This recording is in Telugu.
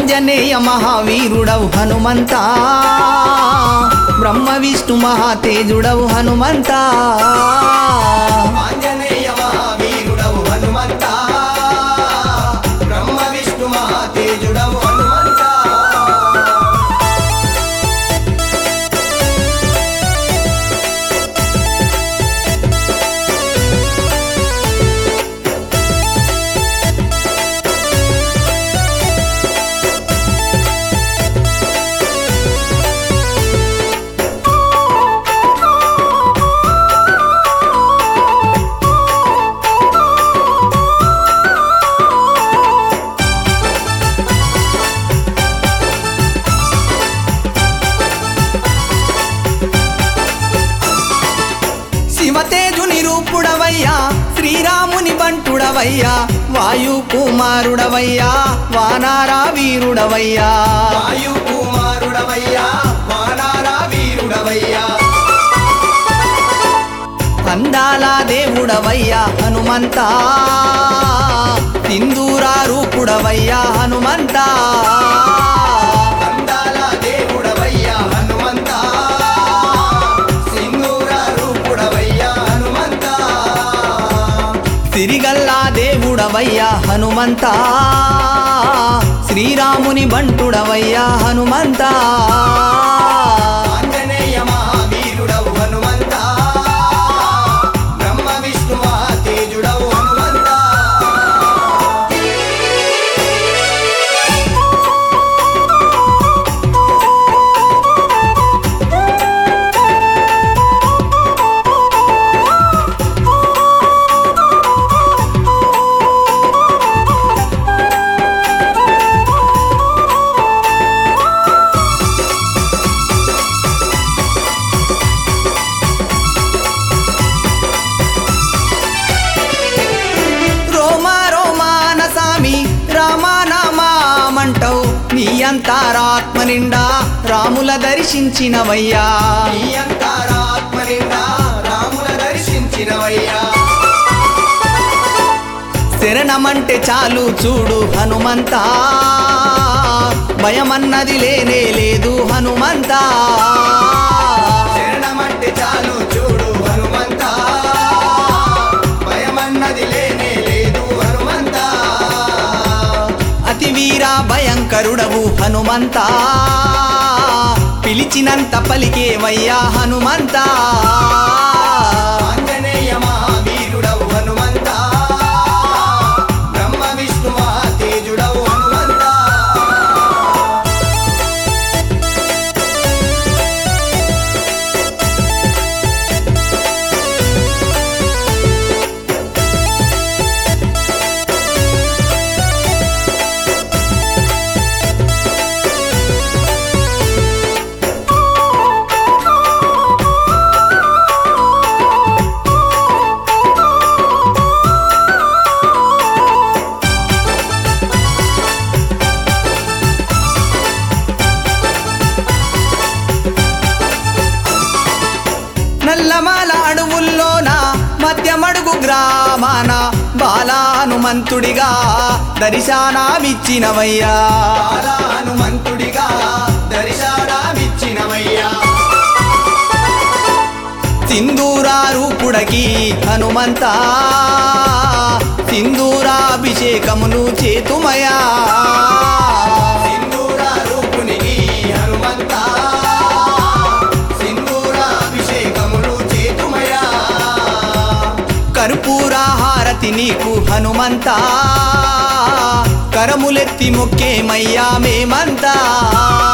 ఆంజనేయ మహావీరుడవు హనుమంతా బ్రహ్మ విష్ణు మహాతేజుడవు హనుమంతా ఆంజనేయ మహావీరుడవు హనుమంత బ్రహ్మ విష్ణు మహాతేజుడవు హనుమంత శివతేజుని రూపుడవయ్యా శ్రీరాముని బంటుడవయ్యా వాయు కుమారుడవయ్యా వానారా వీరుడవయ్యా వాయు కుమారుడవయ్యా వానారా వీరుడవయ్యా అందాల దేవుడవయ్యా హనుమంతా సింధూరా రూపుడవయ్యా హనుమంతా అందాల దేవుడవయ్యా హనుమంత సింధూర రూపుడవయ్యా హనుమంత తిరిగల్లా దేవుడవయ్యా హనుమంతా శ్రీరాముని బంటుడవయ్యా హనుమంతా ఆంజనేయ మహావీరుడవు హనుమంత బ్రహ్మ విష్ణు మహాతేజుడవు హనుమంత రోమా రోమాన సామి రామానామామంటవు నీ అంతారాత్మ నిండా రాముల దర్శించినవయ్యా నీ అంతరాత్మ నిండా రాముల దర్శించినవయ్యా శరణమంటే చాలు చూడు హనుమంతా భయమన్నది లేనే లేదు హనుమంతా శరణమంటే చాలు చూడు హనుమంత భయమన్నది లేనే లేదు హనుమంత అతి వీర భయంకరుడవు హనుమంతా పిలిచినంత పలికేవయ్యా హనుమంతా ఆంజనేయ మహావీరుడవు హనుమంత బ్రహ్మ విష్ణు మహాతేజుడవు హనుమంత నల్లమాల అడవుల్లోన మధ్యమడుగు గ్రామాన బాలా హనుమంతుడిగా దర్శనామిచ్చినవయ్యా బాలా హనుమంతుడిగా దర్శనమిచ్చినవయ్యా సింధూరా రూపుడకి హనుమంతా సింధూరాభిషేకమును చేతుమయా సింధూర రూపునికి హనుమంత సింధూరాభిషేకములు చేతుమయా కర్పూర హారతి నీకు హనుమంతా కరములెత్తి మొక్కేమయ్యా మేమంతా